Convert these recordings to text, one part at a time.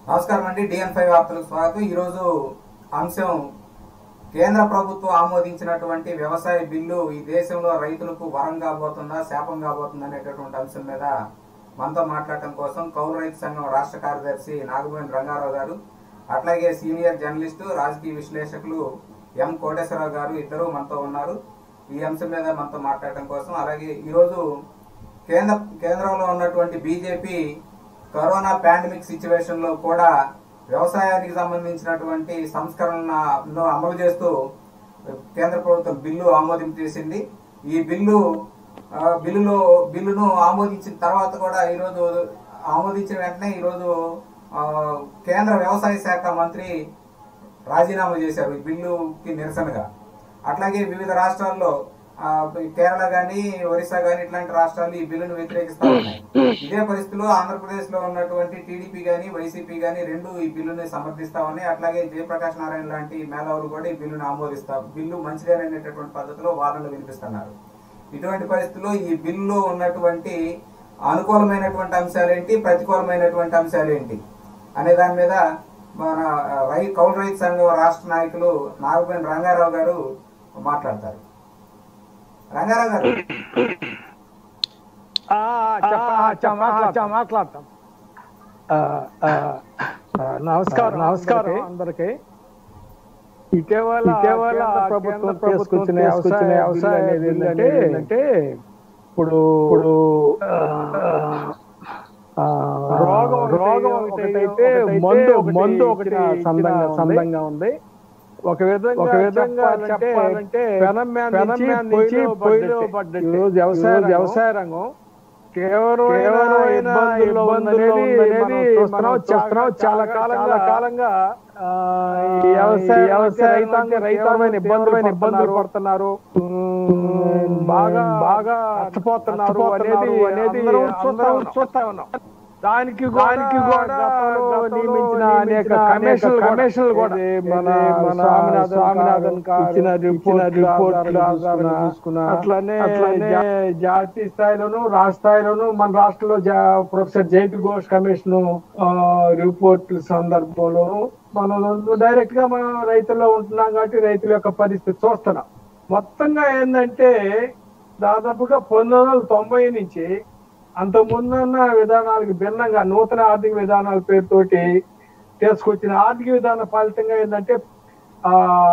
నమస్కారం అండి డిఎన్ ఫైవ్ వార్తలకు స్వాగతం ఈరోజు అంశం కేంద్ర ప్రభుత్వం ఆమోదించినటువంటి వ్యవసాయ బిల్లు ఈ దేశంలో రైతులకు వరం కాబోతుందా శాపం కాబోతుందా అనేటటువంటి అంశం మీద మనతో మాట్లాడటం కోసం కౌలు రైతు సంఘం రాష్ట్ర కార్యదర్శి నాగమోహన్ రంగారావు గారు అట్లాగే సీనియర్ జర్నలిస్టు రాజకీయ విశ్లేషకులు ఎం కోటేశ్వరరావు గారు ఇద్దరు మనతో ఉన్నారు ఈ అంశం మీద మనతో మాట్లాడటం కోసం అలాగే ఈరోజు కేంద్ర కేంద్రంలో ఉన్నటువంటి బీజేపీ కరోనా పాండమిక్ సిచ్యువేషన్ లో కూడా వ్యవసాయానికి సంబంధించినటువంటి సంస్కరణను అమలు చేస్తూ కేంద్ర ప్రభుత్వం బిల్లు ఆమోదింపు చేసింది ఈ బిల్లు ఆ, బిల్లులో బిల్లును ఆమోదించిన తర్వాత కూడా ఈరోజు ఆమోదించిన వెంటనే ఈరోజు ఆ, కేంద్ర వ్యవసాయ శాఖ మంత్రి రాజీనామా చేశారు ఈ బిల్లుకి నిరసనగా అట్లాగే వివిధ రాష్ట్రాల్లో ఆ, కేరళ గాని ఒరిస్సా గాని ఇట్లాంటి రాష్ట్రాలు ఈ బిల్లును వ్యతిరేకిస్తా ఉన్నాయి ఇదే పరిస్థితిలో ఆంధ్రప్రదేశ్ లో ఉన్నటువంటి టీడీపీ గాని వైసీపీ గాని రెండు ఈ బిల్లుని సమర్థిస్తా ఉన్నాయి అట్లాగే జయప్రకాష్ నారాయణ లాంటి మేధావులు కూడా ఈ బిల్లును ఆమోదిస్తారు బిల్లు మంచిదేననేటటువంటి పద్ధతిలో వాదనలు వినిపిస్తున్నారు ఇటువంటి పరిస్థితుల్లో ఈ బిల్లులో ఉన్నటువంటి అనుకూలమైనటువంటి అంశాలేంటి ప్రతికూలమైనటువంటి అంశాలేంటి అనే దాని మీద మన రై కౌలు రైతు సంఘం రాష్ట్ర నాయకులు నాగపేని రంగారావు గారు మాట్లాడతారు రంగారావు గారు ఆ, చెప్ప- ఆ, చెప్ప- ఆ, మాట్లాడతాం ఆ, ఆ, ఆ, నమస్కారం నమస్కారం అందరికి ఇటీవల ఇటీవల ప్రభుత్వం తీసుకొచ్చిన వ్యవసాయ వ్యవసాయ అనేది ఏంటంటే ఏంటంటే ఇప్పుడు ఇప్పుడు ఆ, రోగం రోగం ఒకటైతే మందు మందు ఒకటి సందంగా సందంగా ఉంది ఒక విధంగా ఒక విధంగా చెప్పాలంటే పెనం మీద నుంచి పొయ్యిలో పడ్డట్టు ఈరోజు వ్యవసాయ వ్యవసాయ రంగం కేవలం కేవలమైన ఇబ్బందుల్లో ఉందనేది చూస్తున్నాం చేస్తున్నాం చాలా కాలంగా కాలంగా ఆ, ఈ వ్యవసాయ వ్యవసాయ రైతాంగ రైతాంగమైన ఇబ్బందులైన ఇబ్బందులు పడుతున్నారు ఉమ్, బాగా బాగా నష్టపోతున్నారు అనేది అనేది అందరం చూస్తా ఉన్నాం దానికి దానికి కూడా గతంలో నియమించిన అనేక కమిషన్లు కమిషన్లు కూడా మన మన స్వామినాథన్ ఇచ్చిన రిపోర్ట్ రిపోర్ట్ చూసుకున్న అట్లనే అట్లనే జాతీయ స్థాయిలోను రాష్ట్ర స్థాయిలోను మన రాష్ట్రంలో జా- professor J P Ghosh commission report సందర్భంలోను మనం డైరెక్ట్ గా మనం రైతుల్లో ఉంటున్నాం కాబట్టి రైతుల యొక్క పరిస్థితి చూస్తున్నాం మొత్తంగా ఏంటంటే దాదాపుగా పంతొమ్మిది వందల తొంభై నుంచి అంత ముందున్న విధానాలకు భిన్నంగా నూతన ఆర్థిక విధానాల పేరుతోటి తీసుకొచ్చిన ఆర్థిక విధాన ఫలితంగా ఏంటంటే ఆ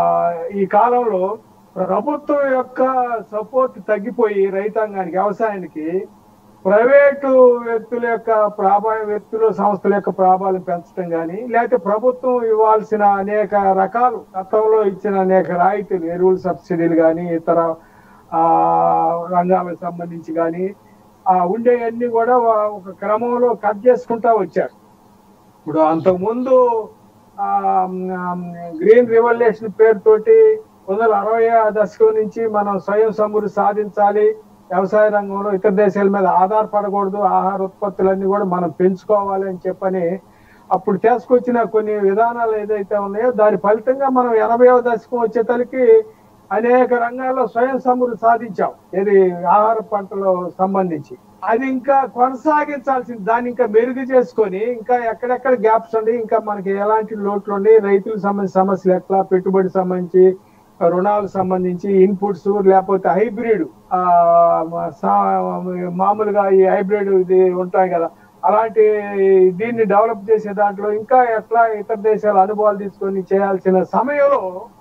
ఈ కాలంలో ప్రభుత్వం యొక్క సపోర్ట్ తగ్గిపోయి రైతాంగానికి వ్యవసాయానికి ప్రైవేటు వ్యక్తుల యొక్క ప్రాబల్యం వ్యక్తులు సంస్థల యొక్క ప్రాబల్యం పెంచడం కానీ లేకపోతే ప్రభుత్వం ఇవ్వాల్సిన అనేక రకాలు గతంలో ఇచ్చిన అనేక రాయితీలు ఎరువుల సబ్సిడీలు కానీ ఇతర ఆ రంగాలకు సంబంధించి కానీ ఆ ఉండేవన్నీ కూడా వా- ఒక క్రమంలో కట్ చేసుకుంటా వచ్చారు ఇప్పుడు అంతకుముందు ఆ, మ్, గ్రీన్ రివల్యూషన్ పేరుతోటి వందల అరవై దశకం నుంచి మనం స్వయం సమృద్ధి సాధించాలి వ్యవసాయ రంగంలో ఇతర దేశాల మీద ఆధారపడకూడదు ఆహార ఉత్పత్తులన్నీ కూడా మనం పెంచుకోవాలి అని చెప్పని అప్పుడు తీసుకొచ్చిన కొన్ని విధానాలు ఏదైతే ఉన్నాయో దాని ఫలితంగా మనం ఎనభైవ దశకం వచ్చేసరికి అనేక రంగాల్లో స్వయం సమృద్ధి సాధించాం ఇది ఆహార పంటలో సంబంధించి అది ఇంకా కొనసాగించాల్సింది దాన్ని ఇంకా మెరుగు చేసుకొని ఇంకా ఎక్కడెక్కడ గ్యాప్స్ ఉండి ఇంకా మనకి ఎలాంటి లోట్లు ఉండి రైతులకు సంబంధించిన సమస్యలు ఎట్లా పెట్టుబడి సంబంధించి రుణాలకు సంబంధించి ఇన్పుట్స్ లేకపోతే హైబ్రిడ్ ఆ మ- సా- మామూలుగా ఈ హైబ్రిడ్ ఇది ఉంటాయి కదా అలాంటి దీన్ని డెవలప్ చేసే దాంట్లో ఇంకా ఎట్లా ఇతర దేశాల అనుభవాలు తీసుకొని చేయాల్సిన సమయంలో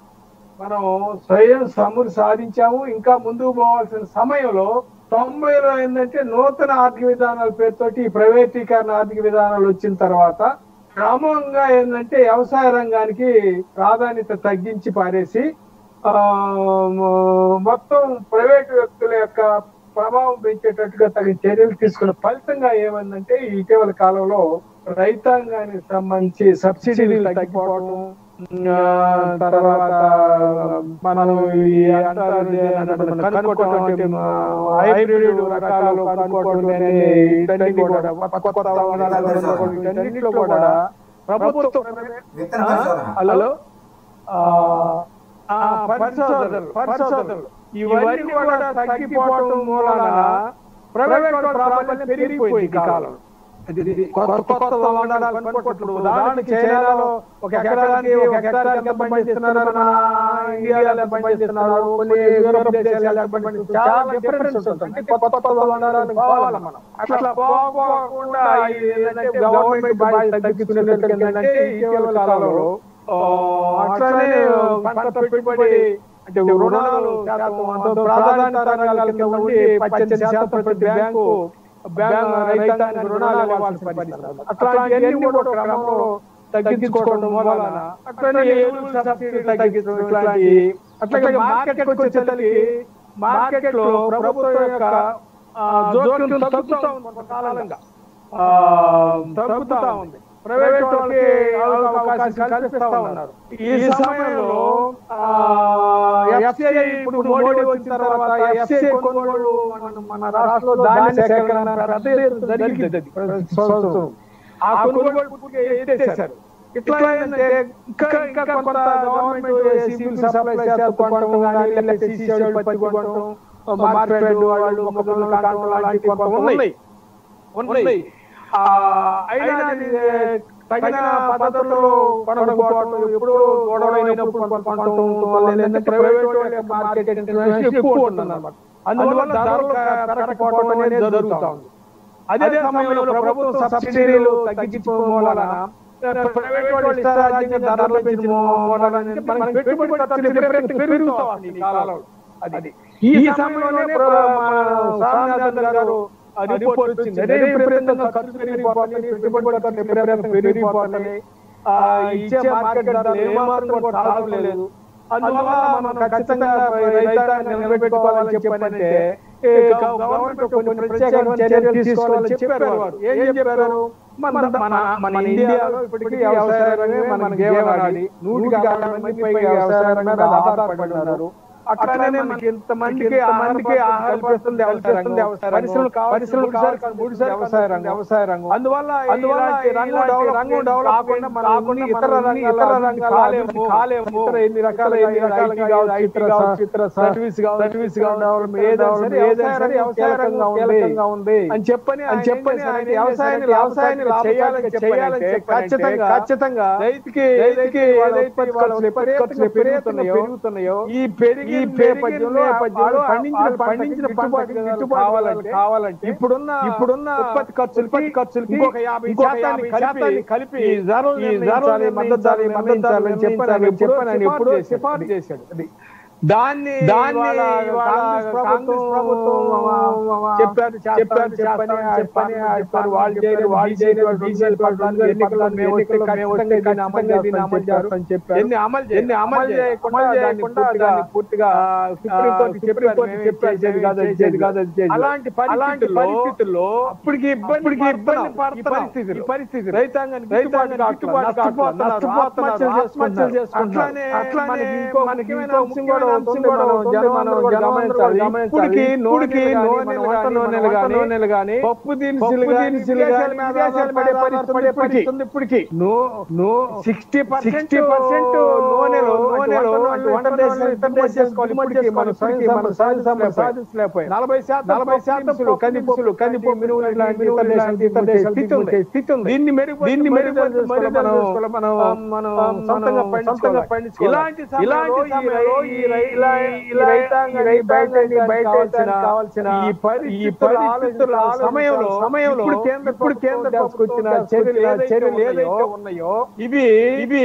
మనం స్వయం సమృద్ధి సాధించాము ఇంకా ముందుకు పోవాల్సిన సమయంలో తొంభైలో ఏంటంటే నూతన ఆర్థిక విధానాల పేరుతోటి ఈ ప్రైవేటీకరణ ఆర్థిక విధానాలు వచ్చిన తర్వాత క్రమంగా ఏంటంటే వ్యవసాయ రంగానికి ప్రాధాన్యత తగ్గించి పారేసి ఆ మ- మొత్తం ప్రైవేట్ వ్యక్తుల యొక్క ప్రభావం పెంచేటట్టుగా తగిన చర్యలు తీసుకున్న ఫలితంగా ఏమైందంటే ఈ ఇటీవల కాలంలో రైతాంగానికి సంబంధించి సబ్సిడీలు తగ్గిపోవడం ఆ, తర్వాత మనం ఈ అంటారు మనం కనుక్కోవటం అంటే మా హైబ్రిడ్ రకాలు కనుక్కోవటం అనేది వీటన్నిటిని కూడా కొత్త కొత్త వాహనాలు కనుక్కోవడం వీటన్నిటిలో కూడా ప్రభుత్వం విత్తన పరిశోధన హలో ఆ, ఆ, పరిశోధనలు పరిశోధనలు ఇవన్నీ కూడా తగ్గిపోవటం మూలన ప్రైవేట్ వాళ్ళ ప్రాబల్యం పెరిగిపోయింది ఈ కాలం కొత్త కొత్త వాహనాలు కొనుక్కోవట్లేదు ఉదాహరణకి చైనాలో ఒక ఎకరానికి ఒక హెక్టారానికి ఎంత పండిస్తున్నారు మన ఇండియాలో ఎంత పండిస్తున్నారు కొన్ని యూరోప్ దేశాలు ఎంత పండిస్తున్నారు చాలా డిఫరెన్స్ ఉంటుంది అంటే కొత్త కొత్త వాహనాలను కావాలి మనం అట్లా పోకుండా ఏంటంటే గవర్నమెంట్ బాగా తగ్గించుకునేందుకు ఏంటంటే ఇటీవల కాలంలో ఆ, అట్లానే పంట పెట్టుబడి అంటే రుణాలు శాతం అంత ప్రాధాన్యత రంగాల కింద ఉండి పద్దెనిమిది శాతం ప్రతి బ్యాంకు బ్యాంక్ రైతాంగానికి రుణాలు ఇవ్వాల్సిన పరిస్థితి అట్లాంటివన్నీ కూడా ఒక క్రమంలో తగ్గించుకోవడం వలన అట్లనే ఎరువుల సబ్సిడీ తగ్గించడం ఇట్లాంటి అట్లాగే మార్కెట్ వచ్చేసరికి మార్కెట్ లో ప్రభుత్వం యొక్క ఆ, జోక్యం తగ్గుతా ఉంది కొంతకాలంగా ఆ, తగ్గుతా ఉంది ప్రైవేట్ వాళ్ళకి అవకాశం కల్పిస్తా ఉన్నారు ఈ సమయంలో ఎఫ్సిఐ ఇప్పుడు మోడీ వచ్చిన తర్వాత ఎఫ్సిఐ కొనుగోలు మన- మన రాష్ట్రంలో ధాన్య సేకరణ పెద్ద ఎత్తున జరిగింది అది ప్రతి సంవత్సరం. ఆ కొనుగోలు పూర్తిగా ఎత్తేసారు ఇట్లా ఏంటంటే ఇంకా ఇంకా కొంత గవర్నమెంట్ సివిల్ సప్లై శాతం కొనడం కానీ లేకపోతే సీసీఐ పత్తి కొనడం మార్కెట్ వాళ్ళు మొక్కలు కాండం లాంటి కొంత ఉన్నాయి ఉన్నాయి ఆ, అయినా అది తగిన పద్ధతుల్లో కొనకపోవడం ఎప్పుడు గొడవ అయినప్పుడు కొనడం వల్ల ఏంటంటే ప్రైవేట్ వాళ్ళ యొక్క మార్కెట్ ఇంటర్వెన్షన్ ఎక్కువ ఉంటుంది అన్నమాట అందువల్ల ధరలు పెరగకపోవడం అనేది జరుగుతా ఉంది అదే సమయంలో ప్రభుత్వం సబ్సిడీలు తగ్గించడం వలన ప్రైవేట్ వాళ్ళు ఇష్టారాజ్యంగా ధరలు పెంచడం వలన మనకి పెట్టుబడి ఖర్చులు విపరీతంగా పెరుగుతా ఉంది ఈ కాలంలో అది ఈ సమయంలోనే ప్ర- మన స్వామినాథన్ గారు ఆ రిపోర్ట్ వచ్చింది అదే విపరీతంగా ఖర్చు పెరిగిపోతుంది పెట్టుబడి ఖర్చులు విపరీతంగా పెరిగిపోతున్నాయి ఆ ఇచ్చే మార్కెట్ ధరలు ఏమాత్రం కూడా సాగడం లేదు అందువల్ల మనం ఖచ్చితంగా రైతాంగాన్ని నిలబెట్టుకోవాలని చెప్పానంటే ఏ గవర్నమెంట్ కొన్ని ప్రత్యేకమైన చర్యలు తీసుకోవాలని చెప్పారు వారు ఏం చెప్పారు మన మన మన ఇండియాలో ఇప్పటికీ వ్యవసాయ రంగమే మన జీవనాడి నూటికి అరవై మంది పైగా వ్యవసాయ రంగం మీద ఆధారపడి ఉన్నారు అట్లానే మనకి ఇంతమందికి ఆహారానికి ఆహార కల్పిస్తుంది వ్యవసాయ రంగం పరిశ్రమలు పరిశ్రమలు కావాలి మూడు వ్యవసాయ రంగం వ్యవసాయ రంగం అందువల్ల అందువల్ల ఈ రంగం డెవలప్ రంగం డెవలప్ కాకుండా మన అన్ని ఇతర రంగాలు ఇతర రంగాలు కాలేము కాలేము ఇతర ఎన్ని రకాల ఎన్ని రకాలుగా కావచ్చు ఇతర ఇతర సర్వీస్ కావచ్చు సర్వీస్ కావచ్చు ఏదైనా సరే ఏదైనా సరే వ్యవసాయ రంగం కీలకంగా ఉంది అని చెప్పని అని చెప్పని ఆయన వ్యవసాయాన్ని వ్యవసాయాన్ని చేయాలని చేయాలని ఖచ్చితంగా ఖచ్చితంగా రైతుకి రైతుకి ఉత్పత్తి ఖర్చులు ఎప్పుడైతే పెరుగుతున్నాయో పెరుగుతున్నాయో ఈ పెరిగి ఈ నేపథ్యంలో నేపథ్యంలో పండించిన పండించిన గిట్టుబాటు గిట్టుబాటు కావాలంటే కావాలంటే ఇప్పుడున్న ఇప్పుడున్న ఉత్పత్తి ఖర్చులు ఉత్పత్తి ఖర్చులకి ఇంకొక యాభై శాతాన్ని కలిపి కలిపి ఈ ధరలు ఈ ధరలు మద్దతు ధరలు మద్దతు ధరలు చెప్పాను చెప్పాను ఎప్పుడు సిఫార్సు చేశాడు అది దాన్ని దాన్ని కాంగ్రెస్ ప్రభుత్వం చెప్పారు చెప్పారు చెప్పని చెప్పని చెప్పారు వాళ్ళు చేయరు వాళ్ళు చేయరు డీసీఎల్ పడ్డారు ఎన్నికల్లో మేము వస్తే ఖచ్చితంగా దీన్ని అమలు చేస్తామని చెప్పారు ఎన్ని అమలు ఎన్ని అమలు చేయకుండా చేయకుండా దాన్ని పూర్తిగా సుప్రీం కోర్టు చెప్పారు చెప్పారు చేది కాదు అది చేది కాదు అది చేది అలాంటి అలాంటి పరిస్థితుల్లో అప్పటికి ఇబ్బందికి ఇబ్బంది పడుతున్న పరిస్థితి ఈ పరిస్థితి రైతాంగానికి రైతాంగానికి గిట్టుబాటు కావట్లేదు. ఆత్మహత్యలు చేసుకుంటున్నారు అట్లానే అట్లానే ఇంకో మనకి ఇంకో అంశం కూడా అంశం కూడా జనం మనం గమనించాలి ఇప్పటికి నూనెకి నూనె వంట నూనెలు గాని నూనెలు గాని పప్పు దినుసులు దినుసులు గాని విదేశాలు పడే పరిస్థితి ఇప్పటికి no no sixty sixty percent నూనెలు నూనెలు వంట దేశాలు ఇతర దేశాలు ఇప్పటికి మన స్వయం మన సాధించలేకపోయి నలభై శాతం నలభై శాతం కందిపప్పులు కందిపప్పు మినువులు ఇలాంటి ఇతర దేశాలు ఇతర దేశాలు స్థితి ఉంది స్థితి ఉంది దీన్ని మెరుగు దీన్ని మెరుగు మనం మనం మనం సొంతంగా పండించుకోవాలి పండించుకోవాలి ఇలాంటి ఇలాంటి సమయంలో ఈ రై- ఇలా ఇలా రైతాంగానికి బయట బయట కావాల్సిన ఈ పరి ఈ పరిస్థితుల సమయంలో సమయంలో ఇప్పుడు కేంద్ర ఇప్పుడు కేంద్ర తీసుకొచ్చిన చర్యలు చర్యలు ఏదైతే ఉన్నాయో ఇవి ఇవి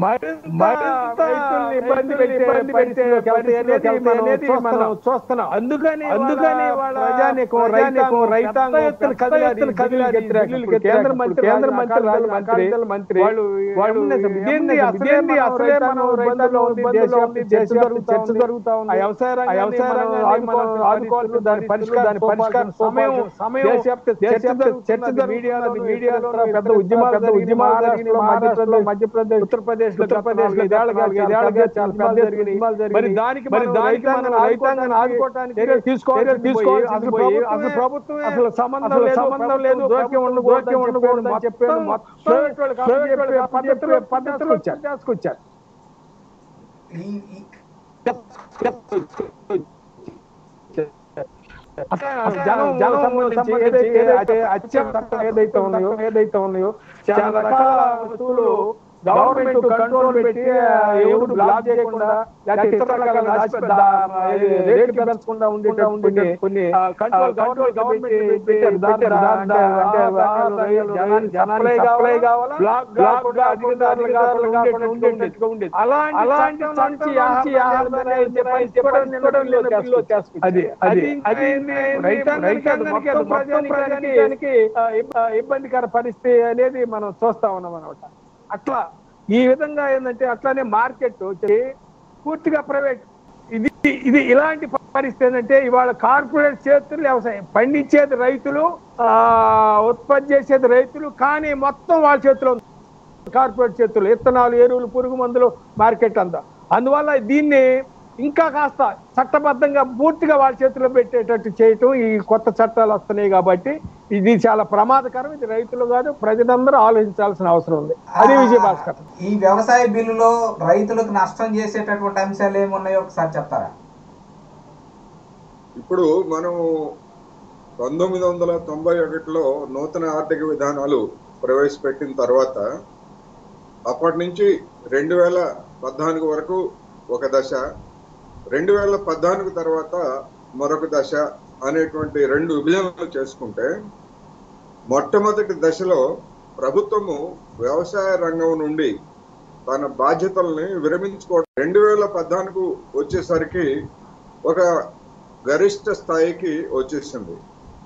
మరింత రైతుల్ని ఇబ్బంది పెట్టే పరిస్థితిలోకి వెళ్తాయి అనేది అనేది మనం చూస్తున్నాం అందుకని అందుకని వాళ్ళ ప్రజానికం రైతాంగం రైతాంగం ఎత్తున కదిలి కదిలి వ్యతిరేక కేంద్ర మంత్రి కేంద్ర మంత్రి మంత్రి మంత్రి వాళ్ళు వాళ్ళు ఇదేంది అసలేంది అసలే మనం రైతుల్లో ఉంది దేశంలో ఉంది దేశంలో చర్చ జరుగుతా ఉంది ఆ వ్యవసాయ రంగం వ్యవసాయ రంగాన్ని మనం ఆదుకోవాలి దాని పరిష్కారం దాని పరిష్కారం సమయం సమయం దేశవ్యాప్త దేశవ్యాప్త చర్చ మీడియాలో మీడియాలో పెద్ద ఉద్యమాలు పెద్ద ఉద్యమాలు జరిగినాయి మధ్యప్రదేశ్ మధ్యప్రదేశ్ ఉత్తరప్రదేశ్ ఉత్తరప్రదేశ్ ఇదేళ్ళగా చాలా పెద్ద జరిగినాయి మరి దానికి మరి దానికి మనం రైతాంగాన్ని ఆదుకోవడానికి చర్యలు తీసుకోవాలి తీసుకోవాలి అసలు ప్రభుత్వం అసలు ప్రభుత్వం అసలు సంబంధం లేదు సంబంధం లేదు జోక్యం ఉండదు జోక్యం ఉండకూడదు అని చెప్పారు ప్రైవేట్ వాళ్ళు ప్రైవేట్ వాళ్ళు పద్ధతులు పద్ధతులు వచ్చారు తీసుకొచ్చారు ఈ ఈ అసలు జనం జనం సంబంధించి ఏదైతే అతి- అత్యంత ఏదైతే ఉన్నాయో ఏదైతే ఉన్నాయో చాలా రకాల వస్తువులు గవర్నమెంట్ కంట్రోల్ పెట్టి ఆ, ఎవరు బ్లాక్ చేయకుండా లేకపోతే ఇతర రకాల రాసి- దా- రేట్లు పెంచకుండా ఉండేట ఉండే కొన్ని కంట్రోల్ కంట్రోల్ గవర్నమెంట్ పెట్టారు దాని అంటే అంటే జనానికి జనానికి సప్లై కావాలా బ్లాక్ బ్లాక్ కూడా అధికారులు కాకుండా ఉండేటట్టుగా ఉండేది అలాంటి అలాంటి మంచి ఆహారం అనేది చెప్పి కూడా నిన్న బిల్లు వచ్చేస్తుంది. అది అది అది రైతాంగానికి అది మొత్తం ప్రజానికానికి ఆ, ఇబ్బ- ఇబ్బందికర పరిస్థితి అనేది మనం చూస్తా ఉన్నాం అనమాట అట్లా ఈ విధంగా ఏంటంటే అట్లానే మార్కెట్ వచ్చి పూర్తిగా ప్రైవేట్ ఇది ఇది ఇలాంటి పరిస్థితి ఏంటంటే ఇవాళ కార్పొరేట్ చేతులు వ్యవసాయం పండించేది రైతులు ఆ ఉత్పత్తి చేసేది రైతులు కానీ మొత్తం వాళ్ళ చేతిలో ఉంది. కార్పొరేట్ చేతులు విత్తనాలు ఎరువులు పురుగు మందులు మార్కెట్ అంతా అందువల్ల దీన్ని ఇంకా కాస్త చట్టబద్ధంగా పూర్తిగా వాళ్ళ చేతిలో పెట్టేటట్టు చేయటం ఈ కొత్త చట్టాలు వస్తున్నాయి కాబట్టి ఇది చాలా ప్రమాదకరం ఇది రైతులు కాదు ప్రజలందరూ ఆలోచించాల్సిన అవసరం ఉంది అది విజయభాస్కర్ ఈ వ్యవసాయ బిల్లులో రైతులకు నష్టం చేసేటటువంటి అంశాలు ఏమున్నాయో ఒకసారి చెప్తారా ఇప్పుడు మనం పంతొమ్మిది వందల తొంభై ఒకటిలో నూతన ఆర్థిక విధానాలు ప్రవేశపెట్టిన తర్వాత అప్పటి నుంచి రెండు వేల పద్నాలుగు వరకు ఒక దశ రెండు వేల పద్నాలుగు తర్వాత మరొక దశ అనేటువంటి రెండు విభజనలు చేసుకుంటే మొట్టమొదటి దశలో ప్రభుత్వము వ్యవసాయ రంగం నుండి తన బాధ్యతల్ని విరమించుకోవడం రెండు వేల పద్నాలుగు వచ్చేసరికి ఒక గరిష్ట స్థాయికి వచ్చేసింది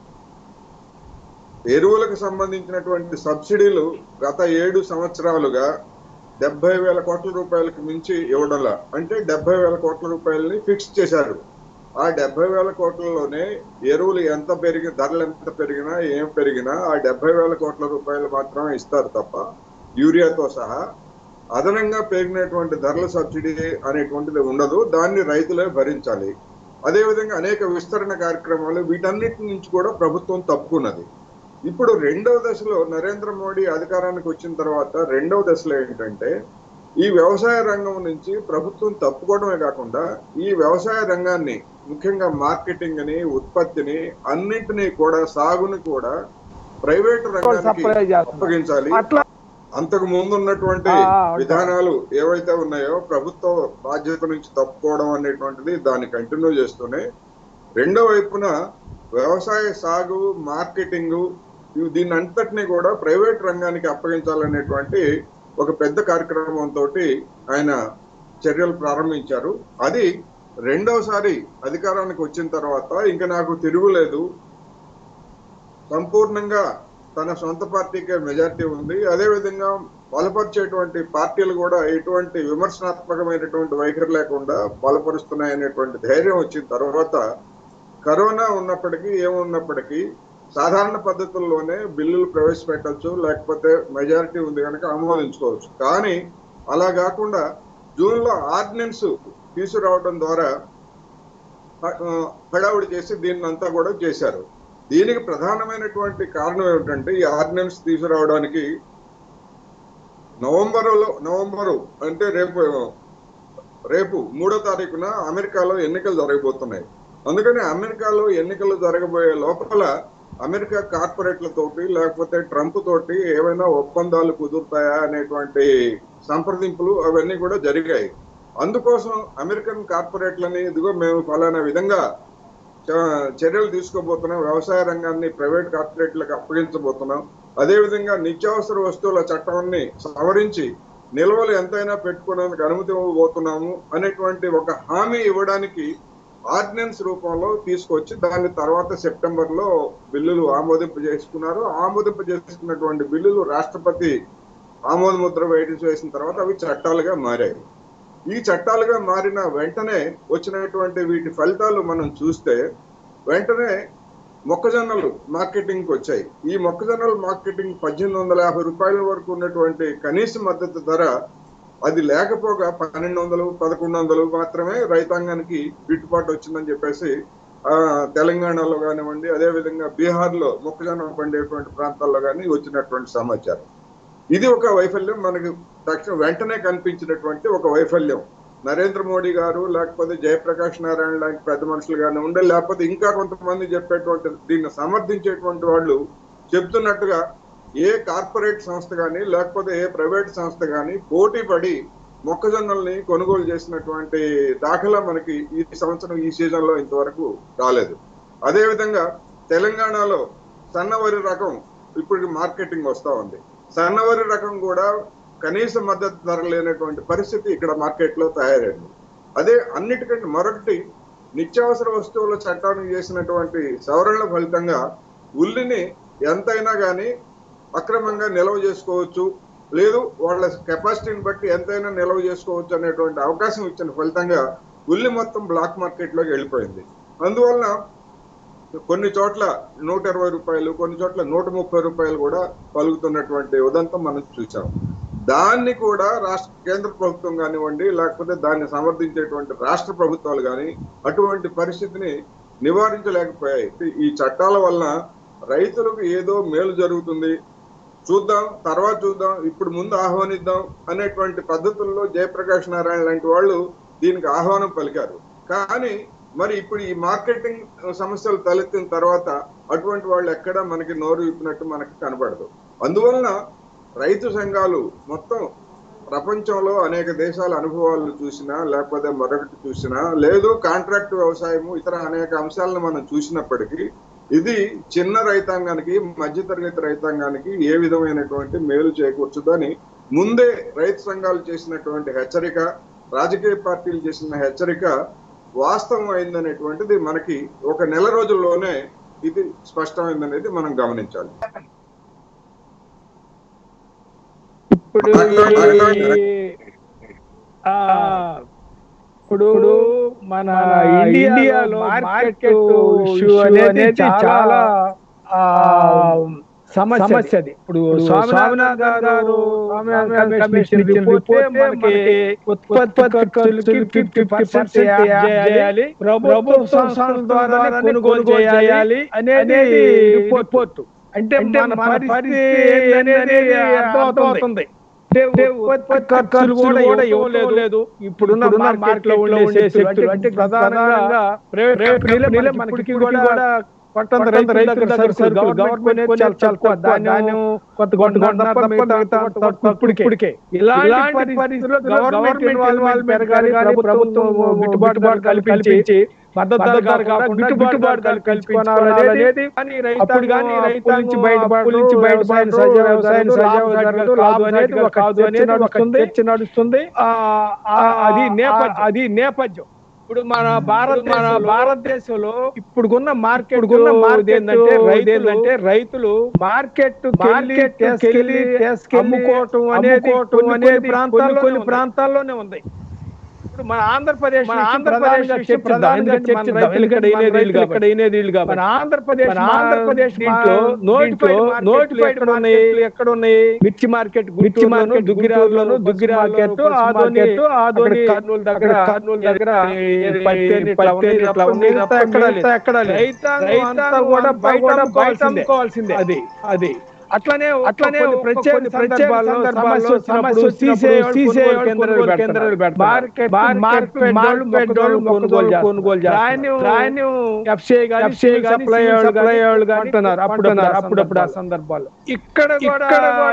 ఎరువులకు సంబంధించినటువంటి సబ్సిడీలు గత ఏడు సంవత్సరాలుగా డెబ్బై వేల కోట్ల రూపాయలకు మించి ఇవ్వడంలా అంటే డెబ్బై వేల కోట్ల రూపాయలని ఫిక్స్ చేశారు ఆ డెబ్బై వేల కోట్లలోనే ఎరువులు ఎంత పెరిగి ధరలు ఎంత పెరిగినా ఏం పెరిగినా ఆ డెబ్బై వేల కోట్ల రూపాయలు మాత్రమే ఇస్తారు తప్ప యూరియాతో సహా అదనంగా పెరిగినటువంటి ధరల సబ్సిడీ అనేటువంటిది ఉండదు దాన్ని రైతులే భరించాలి అదేవిధంగా అనేక విస్తరణ కార్యక్రమాలు వీటన్నిటి నుంచి కూడా ప్రభుత్వం తప్పుకున్నది ఇప్పుడు రెండవ దశలో నరేంద్ర మోడీ అధికారానికి వచ్చిన తర్వాత రెండవ దశలో ఏంటంటే ఈ వ్యవసాయ రంగం నుంచి ప్రభుత్వం తప్పుకోవడమే కాకుండా ఈ వ్యవసాయ రంగాన్ని ముఖ్యంగా మార్కెటింగ్ అని ఉత్పత్తిని అన్నింటినీ కూడా సాగుని కూడా ప్రైవేటు రంగానికి సప్లై చేస్తున్నారు అప్పగించాలి అట్లా అంతకు ముందు ఉన్నటువంటి ఆ, ఆ, విధానాలు ఏవైతే ఉన్నాయో ప్రభుత్వ బాధ్యత నుంచి తప్పుకోవడం అనేటువంటిది దాన్ని కంటిన్యూ చేస్తూనే రెండో వైపున వ్యవసాయ సాగు మార్కెటింగ్ ఇవి దీన్ని అంతటినీ కూడా ప్రైవేట్ రంగానికి అప్పగించాలనేటువంటి ఒక పెద్ద కార్యక్రమంతో ఆయన చర్యలు ప్రారంభించారు అది రెండోసారి అధికారానికి వచ్చిన తర్వాత ఇంకా నాకు తిరుగులేదు సంపూర్ణంగా తన సొంత పార్టీకే మెజారిటీ ఉంది అదే విధంగా బలపరిచేటువంటి పార్టీలు కూడా ఎటువంటి విమర్శనాత్మకమైనటువంటి వైఖరి లేకుండా బలపరుస్తున్నాయనేటువంటి ధైర్యం వచ్చిన తర్వాత కరోనా ఉన్నప్పటికీ ఏమున్నప్పటికీ సాధారణ పద్ధతుల్లోనే బిల్లులు ప్రవేశపెట్టవచ్చు లేకపోతే మెజారిటీ ఉంది కనుక ఆమోదించుకోవచ్చు కానీ అలా కాకుండా జూన్ లో ఆర్డినెన్స్ తీసుకురావడం ద్వారా ఆ, హడావుడి చేసి దీన్ని అంతా కూడా చేశారు దీనికి ప్రధానమైనటువంటి కారణం ఏమిటంటే ఈ ఆర్డినెన్స్ తీసుకురావడానికి నవంబరులో నవంబరు అంటే రేపు రేపు మూడో తారీఖున అమెరికాలో ఎన్నికలు జరగబోతున్నాయి అందుకని అమెరికాలో ఎన్నికలు జరగబోయే లోపల అమెరికా కార్పొరేట్లతోటి లేకపోతే ట్రంప్ తోటి ఏమైనా ఒప్పందాలు కుదురుతాయా అనేటువంటి సంప్రదింపులు అవన్నీ కూడా జరిగాయి అందుకోసం అమెరికన్ కార్పొరేట్లని ఇదిగో మేము ఫలానా విధంగా చ- చర్యలు తీసుకోబోతున్నాం వ్యవసాయ రంగాన్ని ప్రైవేట్ కార్పొరేట్లకు అప్పగించబోతున్నాం అదేవిధంగా నిత్యావసర వస్తువుల చట్టాన్ని సవరించి నిల్వలు ఎంతైనా పెట్టుకోవడానికి అనుమతి ఇవ్వబోతున్నాము అనేటువంటి ఒక హామీ ఇవ్వడానికి ఆర్డినెన్స్ రూపంలో తీసుకొచ్చి దాని తర్వాత సెప్టెంబర్ లో బిల్లులు ఆమోదింప చేసుకున్నారు ఆమోదింప చేసుకున్నటువంటి బిల్లులు రాష్ట్రపతి ఆమోద ముద్ర వేయడం చేసిన తర్వాత అవి చట్టాలుగా మారాయి ఈ చట్టాలుగా మారిన వెంటనే వచ్చినటువంటి వీటి ఫలితాలు మనం చూస్తే వెంటనే మొక్కజొన్నలు మార్కెటింగ్ కి వచ్చాయి ఈ మొక్కజొన్నలు మార్కెటింగ్ పద్దెనిమిది వందల యాభై రూపాయల వరకు ఉన్నటువంటి కనీస మద్దతు ధర అది లేకపోగా పన్నెండు వందలు పదకొండు వందలు మాత్రమే రైతాంగానికి గిట్టుబాటు వచ్చిందని చెప్పేసి ఆ తెలంగాణలో కానివ్వండి అదే విధంగా బీహార్ లో మొక్కజొన్న పండేటువంటి ప్రాంతాల్లో కానీ వచ్చినటువంటి సమాచారం ఇది ఒక వైఫల్యం మనకు తక్షణం వెంటనే కనిపించినటువంటి ఒక వైఫల్యం నరేంద్ర మోడీ గారు లేకపోతే జయప్రకాష్ నారాయణ లాంటి పెద్ద మనుషులు కానీ ఉండే లేకపోతే ఇంకా కొంతమంది చెప్పేటువంటి దీన్ని సమర్థించేటువంటి వాళ్ళు చెప్తున్నట్టుగా ఏ కార్పొరేట్ సంస్థ కానీ లేకపోతే ఏ ప్రైవేట్ సంస్థ కానీ పోటీ పడి మొక్కజొన్నల్ని కొనుగోలు చేసినటువంటి దాఖలా మనకి ఈ సంవత్సరం ఈ సీజన్ లో ఇంతవరకు రాలేదు అదేవిధంగా తెలంగాణలో సన్నవరి రకం ఇప్పుడు మార్కెటింగ్ వస్తా ఉంది సన్నవరి రకం కూడా కనీస మద్దతు ధర లేనటువంటి పరిస్థితి ఇక్కడ మార్కెట్ లో తయారైంది అదే అన్నిటికంటే మరొకటి నిత్యావసర వస్తువుల చట్టాన్ని చేసినటువంటి సవరణల ఫలితంగా ఉల్లిని ఎంతైనా కానీ అక్రమంగా నిల్వ చేసుకోవచ్చు లేదు వాళ్ళ కెపాసిటీని బట్టి ఎంతైనా నిల్వ చేసుకోవచ్చు అనేటువంటి అవకాశం ఇచ్చిన ఫలితంగా ఉల్లి మొత్తం బ్లాక్ మార్కెట్ లోకి వెళ్ళిపోయింది అందువలన కొన్ని చోట్ల నూట ఇరవై రూపాయలు కొన్ని చోట్ల నూట ముప్పై రూపాయలు కూడా పలుకుతున్నటువంటి ఉదంతం మనం చూసాం దాన్ని కూడా రాష్ట్ర కేంద్ర ప్రభుత్వం కానివ్వండి లేకపోతే దాన్ని సమర్థించేటువంటి రాష్ట్ర ప్రభుత్వాలు కానీ అటువంటి పరిస్థితిని నివారించలేకపోయాయి ఈ చట్టాల వలన రైతులకు ఏదో మేలు జరుగుతుంది చూద్దాం తర్వాత చూద్దాం ఇప్పుడు ముందు ఆహ్వానిద్దాం అనేటువంటి పద్ధతుల్లో జయప్రకాష్ నారాయణ లాంటి వాళ్ళు దీనికి ఆహ్వానం పలికారు కానీ మరి ఇప్పుడు ఈ మార్కెటింగ్ సమస్యలు తలెత్తిన తర్వాత అటువంటి వాళ్ళు ఎక్కడా మనకి నోరు విప్పినట్టు మనకి కనబడదు అందువలన రైతు సంఘాలు మొత్తం ప్రపంచంలో అనేక దేశాల అనుభవాలు చూసినా లేకపోతే మరొకటి చూసినా లేదు కాంట్రాక్ట్ వ్యవసాయము ఇతర అనేక అంశాలను మనం చూసినప్పటికీ ఇది చిన్న రైతాంగానికి మధ్యతరగతి రైతాంగానికి ఏ విధమైనటువంటి మేలు చేకూర్చుదని ముందే రైతు సంఘాలు చేసినటువంటి హెచ్చరిక రాజకీయ పార్టీలు చేసిన హెచ్చరిక వాస్తవం అయిందనేటువంటిది మనకి ఒక నెల రోజుల్లోనే ఇది స్పష్టమైందనేది మనం గమనించాలి ఇప్పుడు ఈ- ఆ, ఇప్పుడు మన ఇండియాలో మార్కెట్ ఇష్యూ అనేది చాలా ఆ, సమస్య అది ఇప్పుడు స్వామినాథ్ గారు స్వామినాథన్ కమిషన్ ఇచ్చిన రిపోర్ట్ మనకి ఉత్పత్తి ఖర్చులకి ఫిఫ్టీ పర్సెంట్ చేయాలి ప్రభుత్వ సంస్థల ద్వారా కొనుగోలు చేయాలి అనేది రిపోర్ట్ అంటే మన పరిస్థితి అనేది అర్థమవుతుంది అంటే ఉత్పత్తి ఖర్చులు కూడా ఇవ్వలేదు లేదు ఇప్పుడున్న మార్కెట్ లో ఉండే శక్తులు అంటే ప్రధానంగా ప్రైవేట్ కంపెనీలే మనకి కూడా కొంత రైతు రైతుల దగ్గర సరుకులు గవర్నమెంట్ చాలా తక్కువ ధాన్యం కొంత కొంత కొంత తప్ప మిగతా తక్కువ ఇప్పటికే ఇలాంటి పరిస్థితుల్లో గవర్నమెంట్ ఇన్వాల్వ్మెంట్ పెరగాలి కానీ ప్రభుత్వం గిట్టుబాటు ధర కల్పించి మద్దతు ధర కాకుండా గిట్టుబాటు ధర కల్పించుకోవాలనేది అప్పుడు కానీ రైతు నుంచి బయటపడి నుంచి బయటపడిన సహజ వ్యవసాయం సహజ జరగదు కాదు అనేది ఒక కాదు అనేది ఒక చర్చ నడుస్తుంది ఆ, ఆ, అది నేపథ్యం అది నేపథ్యం ఇప్పుడు మన భారత మన భారతదేశంలో ఇప్పుడున్న మార్కెట్ ఉన్న మార్కెట్ ఏంటంటే రైతు ఏంటంటే రైతులు మార్కెట్ మార్కెట్ అమ్ముకోవటం అనేది అనేది ప్రాంతాల్లో కొన్ని ప్రాంతాల్లోనే ఉంది ఇప్పుడు మన ఆంధ్రప్రదేశ్ మన ఆంధ్రప్రదేశ్ ప్రధానంగా చర్చిద్దాం ఎందుకంటే రైతులు ఇక్కడ అయినది వీళ్ళు కాబట్టి మన ఆంధ్రప్రదేశ్ మన ఆంధ్రప్రదేశ్ దీంట్లో నోటిఫైడ్ నోటిఫైడ్ ఎక్కడ ఉన్నాయి ఎక్కడ ఉన్నాయి మిర్చి మార్కెట్ మిర్చి మార్కెట్ దుగ్గిరాలోను దుగ్గిరా మార్కెట్ ఆదోని ఆదోని కర్నూలు దగ్గర కర్నూలు దగ్గర పత్తేరు పత్తేరు ఇట్లా ఉన్నాయి తప్ప ఎక్కడ లేదు. ఎక్కడ లేదు. రైతాంగం కూడా బయట బయట అమ్ముకోవాల్సిందే అది అది అట్లనే అట్లనే ప్రత్యేక సందర్భాల్లో సమస్య సమస్య తీసేవాళ్ళు తీసేవాళ్ళు కేంద్రాలు కేంద్రాలు పెడతారు మార్కెట్ మార్కెట్ మార్కెట్ కొనుగోలు కొనుగోలు ధాన్యం ధాన్యం ఎఫ్సిఐ గాని ఎఫ్సిఐ సప్లై సప్లై వాళ్ళు గాని అంటున్నారు అప్పుడు అప్పుడప్పుడు ఆ సందర్భాలు ఇక్కడ కూడా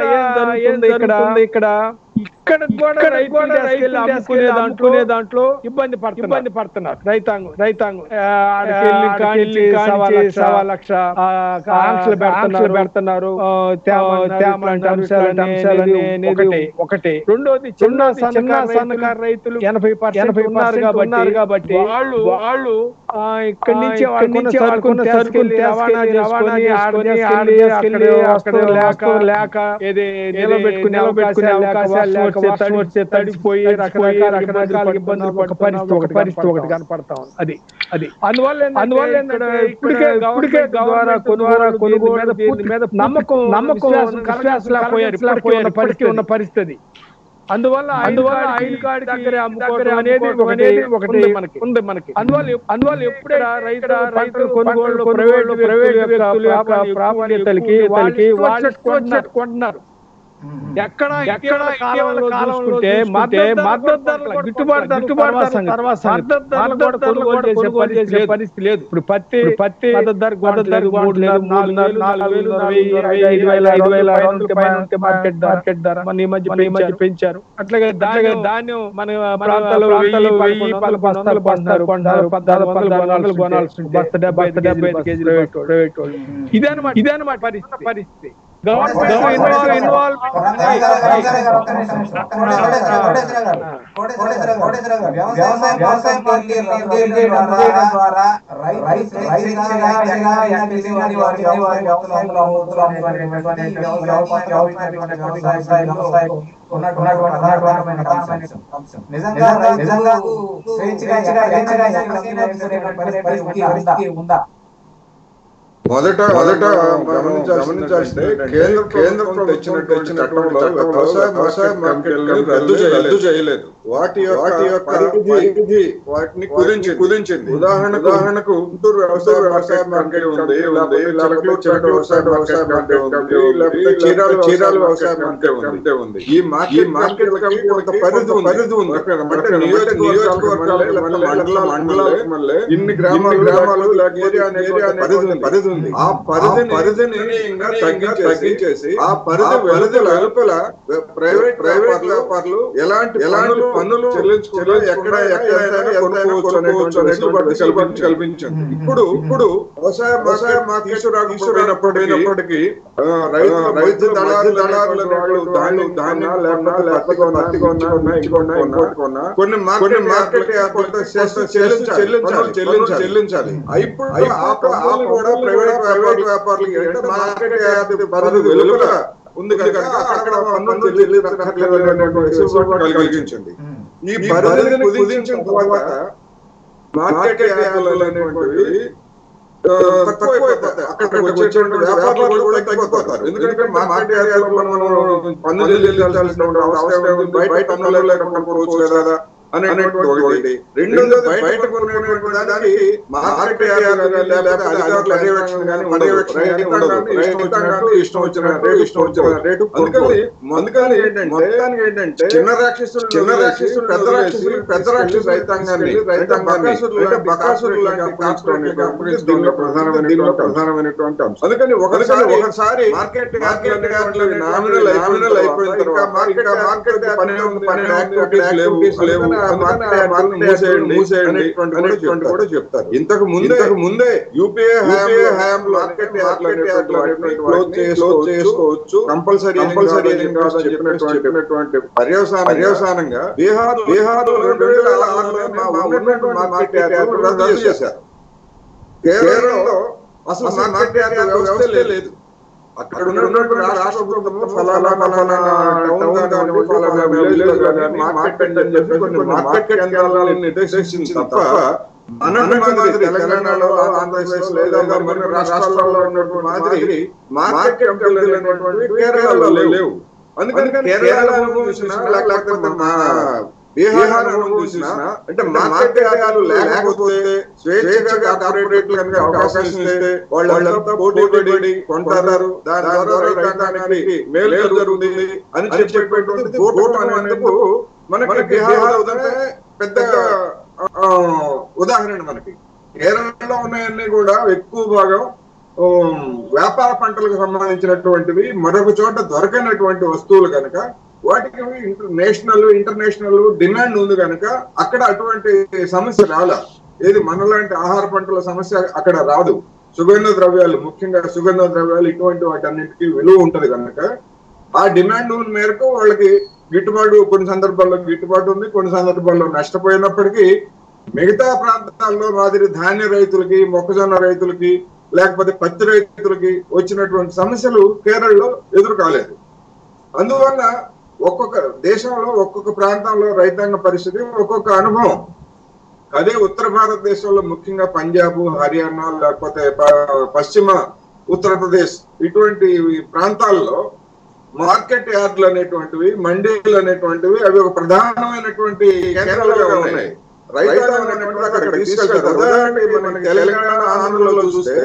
ఏం జరుగుతుంది ఇక్కడ ఇక్కడ ఇక్కడ కూడా రైతులు రైతులు అమ్ముకునే దాంట్లో దాంట్లో ఇబ్బంది పడుతున్నారు ఇబ్బంది పడుతున్నారు రైతాంగం రైతాంగం ఆ, ఆడికి వెళ్ళి కానిచ్చి సవా లక్ష సవా లక్ష ఆ, ఆంక్షలు పెడుతున్నారు పెడుతున్నారు ఆ, తేమ తేమ లాంటి అంశాలు అంశాలని ఒకటి ఒకటి రెండోది చిన్న చిన్న సన్నకారు రైతులు ఎనభై ఎనభై ఉన్నారు కాబట్టి కాబట్టి వాళ్ళు వాళ్ళు ఆ, ఇక్కడి నుంచి వాళ్ళ నుంచి వాళ్ళకున్న సరుకులు రవాణా చేసుకొని ఆడదేసుకెళ్ళి అక్కడ అక్కడ లేక లేక ఏది నిలబెట్టుకునే అవకాశాలు అవకాశాలు లేక వర్షం వచ్చే తడిపోయి రకరకాల రకరకాల ఇబ్బందులు ఒక పరిస్థితి ఒక పరిస్థితి ఒకటి కనపడతా ఉంది అది అది అందువల్ల అందువల్ల ఏంటంటే ఇప్పటికే ఇప్పటికే ద్వారా కొనుగోలు కొనుగోలు మీద పూర్తి మీద నమ్మకం నమ్మకం విశ్వాసలేకపోయారు ఇప్పటికీ ఉన్న పరిస్థితి ఉన్న పరిస్థితి అందువల్ల అందువల్ల ఐదు కార్డు దగ్గర అమ్ముకోవడం అనేది అనేది ఒకటి మనకి ఉంది మనకి అందువల్ల అందువల్ల ఎప్పుడే రైతు రైతులు కొనుగోలు ప్రైవేట్ ప్రైవేట్ వ్యక్తుల యొక్క ప్రామాణ్యతలకి వాళ్ళకి వాళ్ళు కొంటున్నారు కొంటున్నారు ఎక్కడ ఎక్కడ కాలంలో చూసుకుంటే మద్దతు ధరలు గిట్టుబాటు గిట్టుబాటు తర్వాత మద్దతు ధరలు కూడా కొనుగోలు చేసే పరిస్థితి లేదు ఇప్పుడు పత్తి పత్తి మద్దతు ధర మద్దతు ధర మూడు లేదు నాలుగు నాలుగు వేలు వెయ్యి, ఐదు వేల ఐదు వేల ఆరు వందల పైన ఉంటే మార్కెట్ మార్కెట్ ధర మన ఈ మధ్య ఈ మధ్య పెంచారు అట్లాగే ధాన్యం ధాన్యం మన ప్రాంతాల్లో వెయ్యి వెయ్యి పలు బస్తాలు కొంటున్నారు కొంటున్నారు పద్నాలుగు వందలు కొనాల్సి కొనాల్సి బస్త డెబ్బై ఐదు డెబ్బై ఐదు కేజీలు ప్రైవేట్ ప్రైవేట్ వాళ్ళు ఇదన్నమాట ఇదన్నమాట పరిస్థితి పరిస్థితి గవర్నమెంట్ ఇన్వాల్వ్ ఇన్వాల్వ్ వ్యవసాయ పార్టీలు ద్వారా రైతు రైతుగా ఎన్టీసీ వారి వారి వారి వ్యవసాయంలో అమ్ముతులు అమ్ముతున్నటువంటి వ్యవసాయ వ్యవసాయ ఉన్నటువంటి ప్రధానమైన అంశం నిజంగా నిజంగా స్వేచ్ఛగా స్వేచ్ఛగా పరిస్థితి ఉందా మొదట మొదట మనం గమనించాల్సిందే కేంద్ర కేంద్ర ప్రభుత్వం తెచ్చినటువంటి చట్టంలో వ్యవసాయ వ్యవసాయ మార్కెట్లను రద్దు చేయలేదు రద్దు చేయలేదు వాటి యొక్క వాటి యొక్క పరిధి వాటిని కుదించి కుదించింది ఉదాహరణ ఉదాహరణకు గుంటూరు వ్యవసాయ వ్యవసాయ మార్కెట్ ఉంది ఉంది లేకపోతే చిలక వ్యవసాయ వ్యవసాయ మార్కెట్ ఉంది లేకపోతే చీరాల చీరాల వ్యవసాయ మార్కెట్ ఉంది ఉంది ఈ మార్కెట్ మార్కెట్ కొంత పరిధి ఉంది పరిధి ఉంది అంటే నియోజకవర్గాలు మండల మండలాలు ఇన్ని గ్రామాలు గ్రామాలు లేకపోతే ఏరియా పరిధి ఉంది పరిధి ఉంది ఆ పరిధి పరిధిని తగ్గించేసి ఆ పరిధి వెలుద వెలుపల ప్రైవేట్ ప్రైవేట్ వ్యాపారులు ఎలాంటి ఎలాంటి పన్నులు చెల్లించుకోవాలి ఎక్కడ ఎక్కడ కొనుక్కోవచ్చు అనేటువంటి వెసులుబాటు కల్పించింది ఇప్పుడు ఇప్పుడు వ్యవసాయ వ్యవసాయ తీసుకురాకపోయినప్పటికీ రైతు రైతు దళారు దళారుల వాళ్ళు ధాన్యం ధాన్యం లేకపోతే లేకపోతే పత్తి కొన్నా ఇంకొన్నా ఇంకోటి కొన్నా కొన్ని కొన్ని మార్కెట్ కొంత చెల్లించాలి చెల్లించాలి చెల్లించాలి ఇప్పుడు ఆ పన్నులు కూడా ప్రైవేట్ ప్రైవేట్ వ్యాపారులకి అంటే మార్కెట్ యార్డ్ పరిధి వెలుపల ఉంది కనుక అక్కడ పన్నులు చెల్లించాలి కలిగించింది ఈ పరిధిని కుదించిన తర్వాత మార్కెట్ యార్డులు అనేటువంటివి తక్కువైపోతాయి అక్కడ వచ్చేటువంటి వ్యాపారులు కూడా తగ్గిపోతారు ఎందుకంటే మార్కెట్ యార్డులో మనం పన్నులు చెల్లించాల్సిన అవసరం ఉంది బయట పన్నులు లేకుండా పోవచ్చు కదా అనేటువంటి ఒకటి రెండోది బయట కొనుక్కునేటువంటి దానికి మార్కెట్ యార్డులు లేకపోతే అధికారుల పర్యవేక్షణ కానీ ఉండదు ఇష్టం వచ్చిన రేటు ఇష్టం వచ్చిన రేటు అందుకని అందుకని ఏంటంటే ఏంటంటే చిన్న రాక్షసులు చిన్న రాక్షసులు పెద్ద రాక్షసులు పెద్ద రాక్షసు రైతాంగాన్ని రైతాంగాన్ని అంటే బకాసులు లాంటి దీనిలో ప్రధానమైన దీనిలో ప్రధానమైనటువంటి అంశం అందుకని ఒకసారి ఒకసారి మార్కెట్ మార్కెట్ యార్డులు నామినల్ నామినల్ అయిపోయిన తర్వాత మార్కెట్ మార్కెట్ పని పని యాక్టివిటీస్ లేవు లేవు మూసేయండి కూడా చెప్తారు ఇంతకు ముందే ముందే యూపీఏ హయాంలో మార్కెట్ క్లోజ్ చేసుకోవచ్చు కంపల్సరీ కంపల్సరీ చెప్పినటువంటి పర్యవసాన పర్యవసానంగా బీహార్ బీహార్ రెండు వేల ఆరులో ఉన్నటువంటి మార్కెట్ రద్దు చేశారు కేరళలో అసలు మార్కెట్ వ్యవస్థ లేదు అక్కడ ఉన్నటువంటి రాష్ట్ర ప్రభుత్వం ఫలానా ఫలానా టౌన్ కానీ ఫలానా విలేజ్ కానీ మార్కెట్ అని చెప్పి కొన్ని మార్కెట్ కేంద్రాలను నిర్దేశించింది తప్ప మన మాదిరి తెలంగాణలో ఆంధ్రప్రదేశ్ లేదా మన రాష్ట్రాల్లో ఉన్నటువంటి మాదిరి మార్కెట్ కంపెనీలు అనేటువంటి కేరళలో లేవు అందుకని కేరళ చూసినా లేకపోతే మా బీహార్ చూసినా అంటే మార్కెట్ యార్డులు లేకపోతే స్వేచ్ఛగా కార్పొరేట్లు కనుక అవకాశం ఇస్తే వాళ్ళంతా పోటీ పడి కొంటారు దాని ద్వారా రైతాంగానికి మేలు జరుగుతుంది అని చెప్పేటువంటి ఫోటో అనేందుకు మనకి బీహార్ అవుతుంటే పెద్ద ఉదాహరణ మనకి కేరళలో ఉన్నాయన్నీ కూడా ఎక్కువ భాగం వ్యాపార పంటలకు సంబంధించినటువంటివి మరొక చోట దొరకనటువంటి వస్తువులు కనుక వాటికి నేషనల్ ఇంటర్నేషనల్ డిమాండ్ ఉంది కనుక అక్కడ అటువంటి సమస్య రాలా ఏది మనలాంటి ఆహార పంటల సమస్య అక్కడ రాదు సుగంధ ద్రవ్యాలు ముఖ్యంగా సుగంధ ద్రవ్యాలు ఇటువంటి వాటన్నిటికీ విలువ ఉంటది కనుక ఆ డిమాండ్ మేరకు వాళ్ళకి గిట్టుబాటు కొన్ని సందర్భాల్లో గిట్టుబాటు ఉంది కొన్ని సందర్భాల్లో నష్టపోయినప్పటికీ మిగతా ప్రాంతాల్లో మాదిరి ధాన్య రైతులకి మొక్కజొన్న రైతులకి లేకపోతే పత్తి రైతులకి వచ్చినటువంటి సమస్యలు కేరళలో ఎదురు కాలేదు అందువల్ల ఒక్కొక్క దేశంలో ఒక్కొక్క ప్రాంతంలో రైతాంగ పరిస్థితి ఒక్కొక్క అనుభవం అదే ఉత్తర భారతదేశంలో ముఖ్యంగా పంజాబ్ హర్యానా లేకపోతే పశ్చిమ ఉత్తరప్రదేశ్ ఇటువంటి ప్రాంతాల్లో మార్కెట్ యార్డ్లు అనేటువంటివి మండీలు అనేటువంటివి అవి ఒక ప్రధానమైనటువంటి కేంద్రాలుగా ఉన్నాయి రైతాంగం అనేటువంటి అక్కడ తీసుకెళ్తారు ఉదాహరణకి మనకి తెలంగాణ ఆంధ్రలో చూస్తే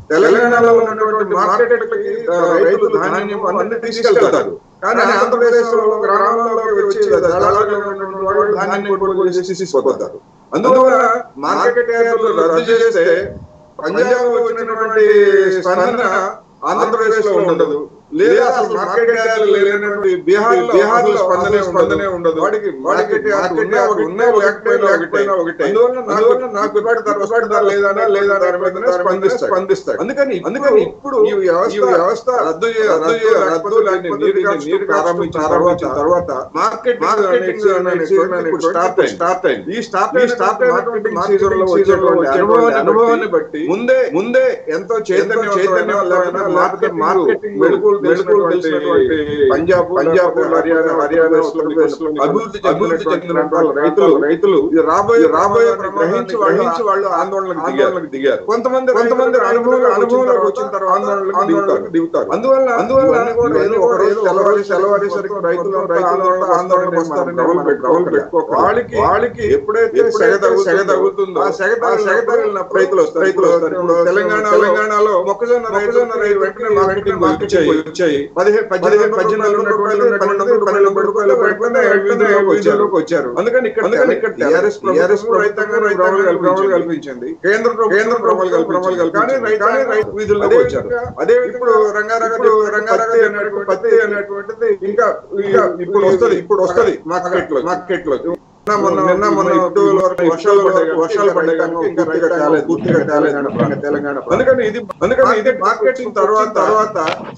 తెలంగాణలో ఉన్నటువంటి మార్కెట్లకి ఆ, రైతులు ధాన్యం అన్ని తీసుకెళ్తారు కానీ ఆంధ్రప్రదేశ్ లో గ్రామాల్లోకి వచ్చి దళారులుగా ఉన్నటువంటి వాళ్ళు ధాన్యాన్ని కొనుగోలు చేసి తీసుకుపోతారు అందువల్ల మార్కెట్ యార్డులు రద్దు చేస్తే పంజాబ్ లో వచ్చినటువంటి స్పందన ఆంధ్రప్రదేశ్ లో ఉండదు లేదా అసలు మార్కెట్ యార్డులు లేనటువంటి బీహార్ బీహార్ లో స్పందనే స్పందనే ఉండదు వాడికి మార్కెట్ యార్డులు ఉన్నా ఒకటి ఉన్నా లేకపోయినా లేకపోయినా ఒకటి అందువల్ల అందువల్ల నాకు పెడతారు పెడతారు లేదా లేదా దాని మీద స్పందిస్తాడు స్పందిస్తాడు అందుకని అందుకని ఇప్పుడు ఈ వ్యవస్థ ఈ వ్యవస్థ రద్దు చే- రద్దు చే- రద్దు లేకపోతే నీరు నీరు ప్రారంభించిన తర్వాత తర్వాత మార్కెట్ మార్కెటింగ్ ఇప్పుడు స్టార్ట్ అయింది స్టార్ట్ అయింది ఈ స్టార్ట్ ఈ స్టార్ట్ మార్కెటింగ్ సీజన్ లో వచ్చేటువంటి అనుభవాన్ని అనుభవాన్ని బట్టి ముందే ముందే ఎంతో చైతన్యం చైతన్యం మార్కెట్ మార్కెటింగ్ మెడుకులు మెడుకులు తెలిసినటువంటి పంజాబ్ పంజాబ్ హర్యానా హర్యానా ఉత్తరప్రదేశ్ లో అభివృద్ధి అభివృద్ధి చెందినటువంటి రైతులు రైతులు ఇది రాబోయే రాబోయే గ్రహించి గ్రహించి వాళ్ళు ఆందోళనకు ఆందోళనకు దిగారు కొంతమంది కొంతమంది అనుభవం అనుభవంలోకి వచ్చిన తర్వాత ఆందోళనకు దిగుతారు దిగుతారు అందువల్ల అందువల్ల ఏదో ఒక రోజు తెల్లవారి తెల్లవారేసరికి రైతులు రైతులు ఆందోళన వస్తారని డబుల్ పెట్టుకో వాళ్ళకి వాళ్ళకి ఎప్పుడైతే సెగ తగు సెగ తగులుతుందో ఆ సెగ తగు- సెగ తగిలిన రైతులు వస్తారు రైతులు వస్తారు ఇప్పుడు తెలంగాణ తెలంగాణలో మొక్కజొన్న మొక్కజొన్న రైతు వెంటనే మార్కెటింగ్ వచ్చాయి వచ్చాయి పదిహేను పద్దెనిమిది పద్దెనిమిది వందల రూపాయలు పన్నెండు వందల పన్నెండు వందల రూపాయలు వెంటనే వీధుల్లోకి వచ్చారు అందుకని ఇక్కడ అందుకని ఇక్కడ టీఆర్ఎస్ టీఆర్ఎస్ రైతాంగం రైతాంగం కల్పించింది కేంద్ర ప్రభుత్వం- కేంద్ర ప్రభుత్వం కల్పించింది కానీ రైతాంగం రైతు వీధుల్లోకి వచ్చారు అదే ఇప్పుడు రంగారంగ రంగారంగ అనేటువంటి పత్తి అనేటువంటిది ఇంకా ఇంకా ఇప్పుడు వస్తది ఇప్పుడు వస్తది మార్కెట్ లో మార్కెట్ లో నిన్న మొన్న నిన్న మొన్న ఇప్పుడు వరకు వర్షాలు పడ్డాయి వర్షాలు పడ్డాయి కనుక ఇంకా పూర్తిగా కాలేదు పూర్తిగా కాలేదు తెలంగాణ తెలంగాణ అందుకని ఇది అందుకని ఇది మార్కెటింగ్ తర్వాత తర్వాత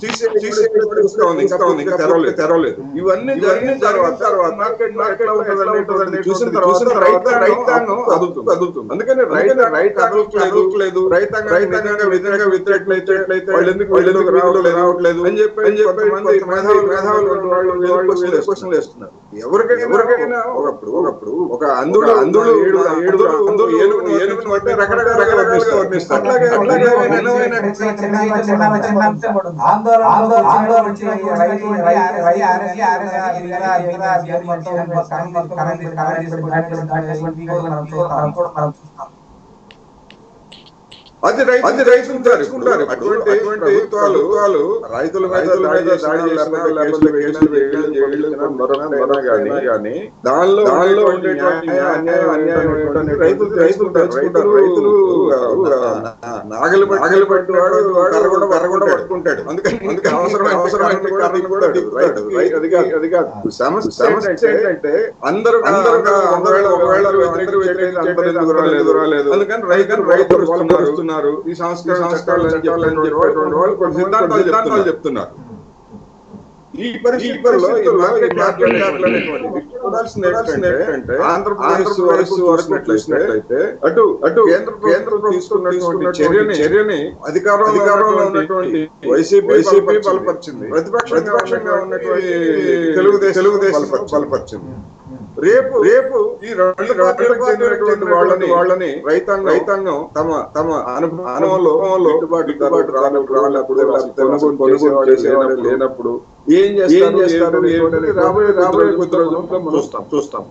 తీసుకో ఉంది ఇంకా ఉంది ఇంకా తెరవలేదు తెరవలేదు ఇవన్నీ జరిగిన తర్వాత తర్వాత మార్కెట్ మార్కెట్ ఉంటుందని చూసిన తర్వాత రైత రైతాంగం అదుపుతుంది అదుపుతుంది అందుకని రైత రైత అదుపులేదు రైతాంగం రైతాంగంగా వ్యతిరేక వ్యతిరేకలైతే వాళ్ళు ఎందుకు వాళ్ళు ఎందుకు రావట్లేదు రావట్లేదు అని చెప్పి అని చెప్పి కొంతమంది మేధావులు మేధావులు వాళ్ళు వాళ్ళు క్వశ్చన్లు వేస్తున్నారు ఎవరికైనా ఎవరికైనా ఒకప్పుడు ఒకప్పుడు ఒక అందులో అందులో ఏడు ఏడు అందులో ఏనుగు ఏనుగుని బట్టి రకరకాల రకరకాలుగా వర్ణిస్తారు అట్లాగే అట్లాగే భిన్నమైన చిన్న చిన్న చిన్న చిన్న అంశం కూడా ఉంది. ఆందోళన ఆందోళన వచ్చిన ఈ రైతు రైతు రైతు ఆర్ఎస్సీ ఆర్ఎస్సీ మిగతా మిగతా మిగతా మొత్తం కరెంట్ కరెంట్ కరెంట్ దాటేసి కూడా మనం చూస్తాం కూడా మనం చూస్తాం అది రైతు అది రైతులు తెచ్చుకుంటారు అటువంటి అటువంటి ప్రభుత్వాలు వాళ్ళు రైతుల మీద దాడి చేసినా, లేకపోతే కేసులు కేసులు వేయడం, జైళ్ళు తినడం, మరొక మరొక గానీ గానీ దానిలో దానిలో ఉండేటువంటి అన్యాయం అన్యాయం ఏంటంటే రైతులు రైతులు తెచ్చుకుంటారు రైతులు నాగలి నాగలి పట్టి వాడు కర్ర కూడా కర్ర కూడా పట్టుకుంటాడు అందుకని అందుకని అవసరమైన అవసరమైన కారణం కూడా రైతు రైతు అది కాదు అది కాదు సమస్య సమస్య ఏంటంటే అందరూ అందరూ ఒకవేళ ఒకవేళ వ్యతిరేక వ్యతిరేక అందరూ ఎందుకు రాలేదు రాలేదు అందుకని రైతు రైతులు వస్తున్నారు ఈ సంస్కరణ సంస్కరణ చట్టాలు అని చెప్పేటువంటి వాళ్ళు కొన్ని సిద్ధాంతాలు సిద్ధాంతాలు చెప్తున్నారు ఈ పరిస్థితుల్లో ఈ మార్కెట్ మార్కెట్ యార్డ్లు అనేటువంటివి చూడాల్సింది ఏంటంటే ఆంధ్రప్రదేశ్ వరకు వరకు చూసినట్లయితే అటు అటు కేంద్ర కేంద్ర తీసుకున్నటువంటి చర్యని చర్యని అధికారంలో అధికారంలో ఉన్నటువంటి వైసీపీ వైసీపీ బలపరిచింది ప్రతిపక్షంగా ఉన్నటువంటి తెలుగుదేశం తెలుగుదేశం బలపరిచింది రేపు రేపు ఈ రెండు పార్టీలకు చెందినటువంటి వాళ్ళని వాళ్ళని రైతాంగం రైతాంగం తమ తమ అనుభవం అనుభవంలో గిట్టుబాటు గిట్టుబాటు రానప్పుడు రానప్పుడు కొనుగోలు కొనుగోలు చేసేవాడు లేనప్పుడు ఏం చేస్తారు ఏం చేస్తారు ఏంటనేది రాబోయే రాబోయే కొద్ది రోజుల్లో మనం చూస్తాం చూస్తాం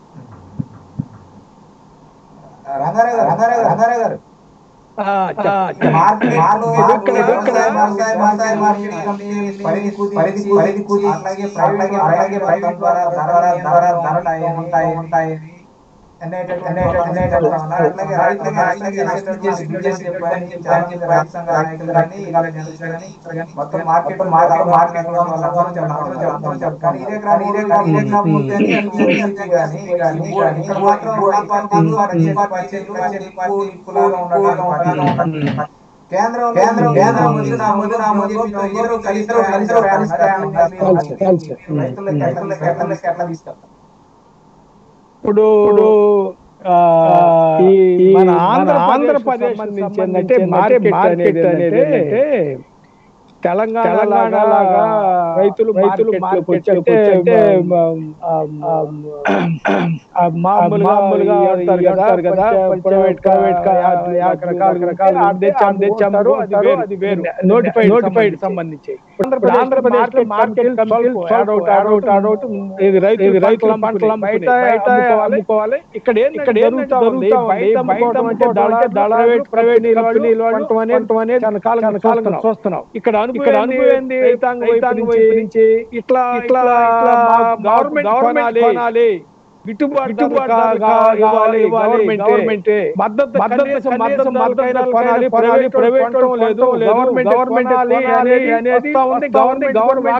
రంగారావు గారు రంగారావు గారు రంగారావు గారు ఆ, చ- మార్కెట్ ఇక్కడ- ఇక్కడ- వ్యవసాయ వ్యవసాయ వ్యవసాయ మార్కెట్ కంపెనీ పరిధి కుది పరిధి పరిధి కుది అట్లాగే అలాగే అలాగే ప్రైవేట్ ద్వారా ధర ధర ధరలు ఉంటాయి ఉంటాయి అనేటటువంటి అనేటటువంటి అనేటటువంటి ఉన్నారు. అట్లాగే రైతులకి రైతులకి నష్టం చేసి బిజినెస్ చెప్పాలని చాలా మంది రైతు సంఘ నాయకులు కానీ ఇలా నిలుచుకొని మొత్తం మార్కెట్ మార్కెట్ మార్కెట్ లో వాళ్ళ అందరూ చెప్తారు అందరూ చెప్తారు చెప్తారు కానీ ఇదే క్రాప్ ఇదే క్రాప్ ఇదే క్రాప్ ముందే కానీ కానీ కానీ ఇక్కడ మాత్రం ఉన్న పార్టీలు వచ్చే పార్టీలు వచ్చే కులాగా ఉండడం కేంద్రం కేంద్రం కేంద్రం ముందు నా ముందు నా ముందు ఇద్దరు కలిసి కలిసి కలిసి, కలిసి. రైతులకు రైతులకు రైతులకు ఎట్లా తీసుకెళ్తారు ఇప్పుడు ఆ, ఈ మన ఆంధ్రప్రదేశ్ నుంచి ఏంటంటే మార్కెట్ అనేది ఏంటంటే తెలంగాణ తెలంగాణ లాగా రైతులు రైతులు మార్కెట్ అంటే మామూలుగా మామూలుగా అంటారు కదా కదా ప్రైవేట్ ప్రైవేట్ రకాల రకాల తెచ్చాము తెచ్చాము అది వేరు అది వేరు నోటిఫైడ్ నోటిఫైడ్ సంబంధించి ఇప్పుడు ఆంధ్రప్రదేశ్ లో మార్కెట్ అవుట్ ఇది రైతు ఇది రైతుల పంటలు బయట బయట అమ్ముకోవాలి ఇక్కడ ఏంది ఇక్కడ జరుగుతా ఉంది బయట అమ్ముకోవడం అంటే దళారు ప్రైవేట్ ప్రైవేట్ కంపెనీలు అంటాం అనేది అనేది చాలా కాలం కాలం చూస్తున్నాం ఇక్కడ ఇక్కడ అనుభవం రైతాంగం వైపు నుంచి ఇట్లా ఇట్లా గవర్నమెంట్ గవర్నమెంట్ కొనాలి గిట్టుబాటు ఇవ్వాలి గవర్నమెంట్ మద్దతు మద్దతు మద్దతు మద్దతు కొనాలి ప్రైవేట్ ప్రైవేట్ లేదు గవర్నమెంట్ గవర్నమెంట్ అనేది అనేది గవర్నమెంట్ గవర్నమెంట్